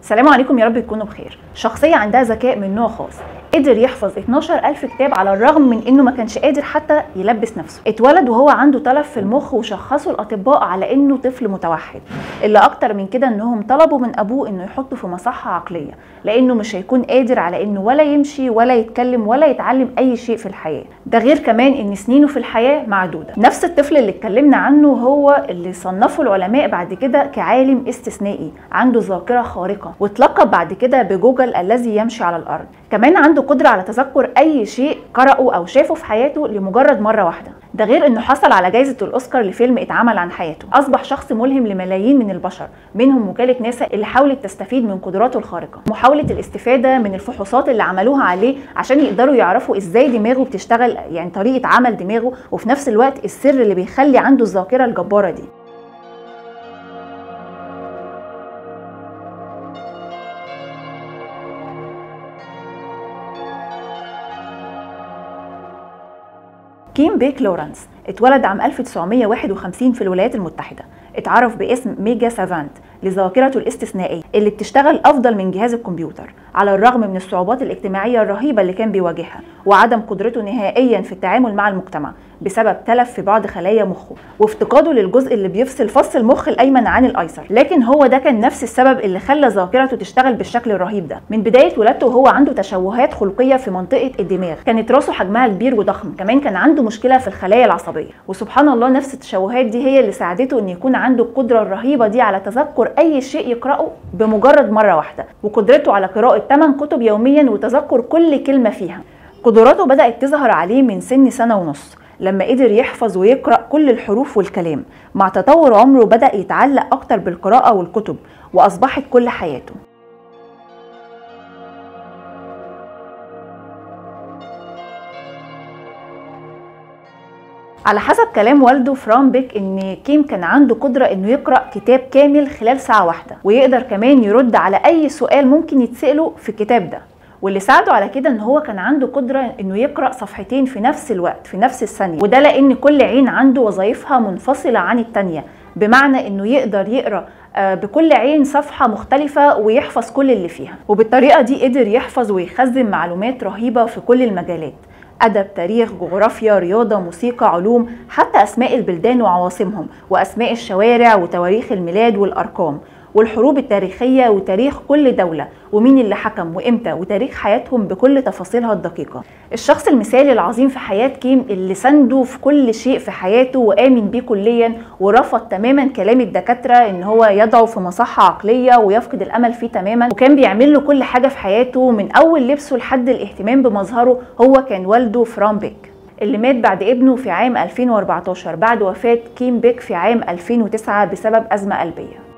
السلام عليكم يا رب تكونوا بخير شخصية عندها ذكاء من نوع خاص قدر يحفظ 12000 كتاب على الرغم من انه ما كانش قادر حتى يلبس نفسه اتولد وهو عنده تلف في المخ وشخصوا الاطباء على انه طفل متوحد اللي اكتر من كده انهم طلبوا من ابوه انه يحطه في مصحة عقلية لانه مش هيكون قادر على انه ولا يمشي ولا يتكلم ولا يتعلم اي شيء في الحياة ده غير كمان ان سنينه في الحياة معدودة نفس الطفل اللي اتكلمنا عنه هو اللي صنفه العلماء بعد كده كعالم استثنائي عنده ذاكرة خارقة واتلقب بعد كده بجوجل الذي يمشي على الارض كمان عنده قدرة على تذكر أي شيء قرأه أو شافه في حياته لمجرد مرة واحدة ده غير انه حصل على جائزة الأوسكار لفيلم اتعمل عن حياته أصبح شخص ملهم لملايين من البشر منهم وكالة ناسا اللي حاولت تستفيد من قدراته الخارقة محاولة الاستفادة من الفحوصات اللي عملوها عليه عشان يقدروا يعرفوا ازاي دماغه بتشتغل يعني طريقة عمل دماغه وفي نفس الوقت السر اللي بيخلي عنده الذاكرة الجبارة دي كيم بيك لورانس اتولد عام 1951 في الولايات المتحدة اتعرف باسم ميجا سافانت لذاكرته الاستثنائية اللي بتشتغل أفضل من جهاز الكمبيوتر على الرغم من الصعوبات الاجتماعية الرهيبة اللي كان بيواجهها وعدم قدرته نهائيا في التعامل مع المجتمع بسبب تلف في بعض خلايا مخه وافتقاده للجزء اللي بيفصل فص المخ الايمن عن الايسر لكن هو ده كان نفس السبب اللي خلى ذاكرته تشتغل بالشكل الرهيب ده من بدايه ولادته وهو عنده تشوهات خلقيه في منطقه الدماغ كانت راسه حجمها كبير وضخم كمان كان عنده مشكله في الخلايا العصبيه وسبحان الله نفس التشوهات دي هي اللي ساعدته ان يكون عنده القدره الرهيبه دي على تذكر اي شيء يقراه بمجرد مره واحده وقدرته على قراءه 8 كتب يوميا وتذكر كل كلمه فيها قدراته بدات تظهر عليه من سن سنه ونص لما قدر يحفظ ويقرأ كل الحروف والكلام مع تطور عمره بدأ يتعلق أكتر بالقراءة والكتب وأصبحت كل حياته على حسب كلام والده فران بيك ان كيم كان عنده قدرة انه يقرأ كتاب كامل خلال ساعة واحدة ويقدر كمان يرد على اي سؤال ممكن يتسأله في الكتاب ده واللي ساعده على كده ان هو كان عنده قدره انه يقرا صفحتين في نفس الوقت في نفس الثانيه وده لان كل عين عنده وظائفها منفصله عن الثانيه بمعنى انه يقدر يقرا بكل عين صفحه مختلفه ويحفظ كل اللي فيها وبالطريقه دي قدر يحفظ ويخزن معلومات رهيبه في كل المجالات أدب تاريخ جغرافيا رياضة موسيقى علوم حتى أسماء البلدان وعواصمهم وأسماء الشوارع وتواريخ الميلاد والأرقام والحروب التاريخية وتاريخ كل دولة ومين اللي حكم وإمتى وتاريخ حياتهم بكل تفاصيلها الدقيقة الشخص المثالي العظيم في حياة كيم اللي سنده في كل شيء في حياته وآمن بيه كليا ورفض تماما كلام الدكاترة إن هو يضعه في مصحة عقلية ويفقد الأمل فيه تماما وكان بيعمل له كل حاجة في حياته من أول لبسه لحد الاهتمام بمظهره هو كان والده فران بيك اللي مات بعد ابنه في عام 2014 بعد وفاة كيم بيك في عام 2009 بسبب أزمة قلبية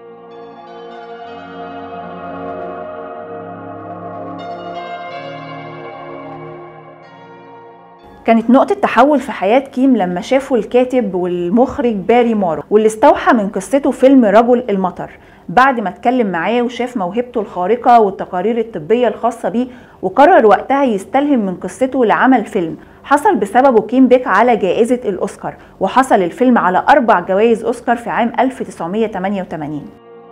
كانت نقطة تحول في حياة كيم لما شافوا الكاتب والمخرج باري مارو واللي استوحى من قصته فيلم رجل المطر بعد ما اتكلم معاه وشاف موهبته الخارقة والتقارير الطبية الخاصة بيه وقرر وقتها يستلهم من قصته لعمل فيلم حصل بسببه كيم بيك على جائزة الأوسكار وحصل الفيلم على أربع جوائز أوسكار في عام 1988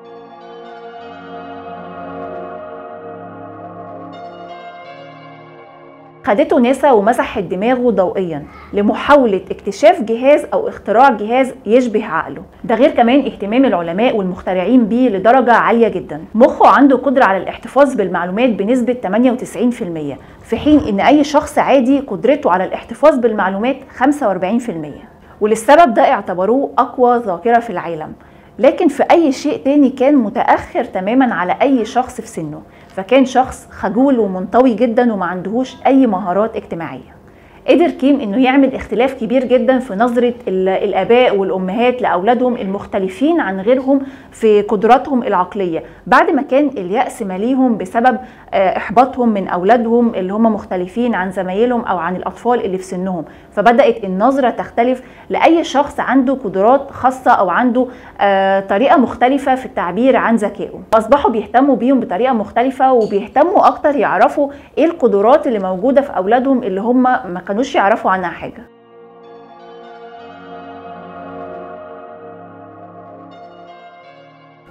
خدته ناسا ومسحت دماغه ضوئيا لمحاولة اكتشاف جهاز او اختراع جهاز يشبه عقله ده غير كمان اهتمام العلماء والمخترعين بيه لدرجة عالية جدا مخه عنده قدرة على الاحتفاظ بالمعلومات بنسبة 98% في حين ان اي شخص عادي قدرته على الاحتفاظ بالمعلومات 45% وللسبب ده اعتبروه اقوى ذاكرة في العالم لكن في اي شيء تاني كان متاخر تماما على اي شخص في سنه فكان شخص خجول ومنطوي جدا وما عندهوش اي مهارات اجتماعيه قدر كيم انه يعمل اختلاف كبير جدا في نظره الاباء والامهات لاولادهم المختلفين عن غيرهم في قدراتهم العقليه بعد ما كان الياس ماليهم بسبب احباطهم من اولادهم اللي هم مختلفين عن زمايلهم او عن الاطفال اللي في سنهم فبدات النظره تختلف لاي شخص عنده قدرات خاصه او عنده طريقه مختلفه في التعبير عن ذكائه اصبحوا بيهتموا بيهم بطريقه مختلفه وبيهتموا اكتر يعرفوا ايه القدرات اللي موجوده في اولادهم اللي هم ما كانوش يعرفوا عنها حاجه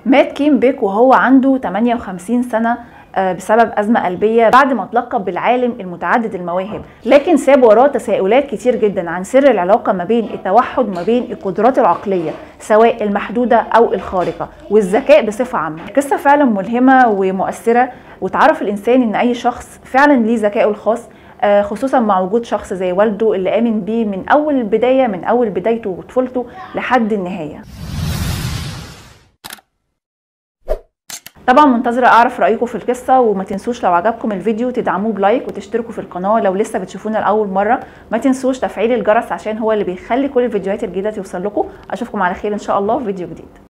مات كيم بيك وهو عنده 58 سنة آه، بسبب أزمة قلبية بعد ما اتلقب بالعالم المتعدد المواهب لكن ساب وراه تساؤلات كتير جدا عن سر العلاقة ما بين التوحد وما بين القدرات العقلية سواء المحدودة أو الخارقة والذكاء بصفة عامة القصة فعلا ملهمة ومؤثرة وتعرف الإنسان إن أي شخص فعلا ليه ذكائه الخاص آه، خصوصا مع وجود شخص زي والده اللي آمن بيه من أول البداية من أول بدايته وطفولته لحد النهاية طبعا منتظرة اعرف رأيكم في القصة وما تنسوش لو عجبكم الفيديو تدعموه بلايك وتشتركوا في القناة لو لسه بتشوفونا لأول مرة ما تنسوش تفعيل الجرس عشان هو اللي بيخلي كل الفيديوهات الجديدة توصل لكم اشوفكم على خير ان شاء الله في فيديو جديد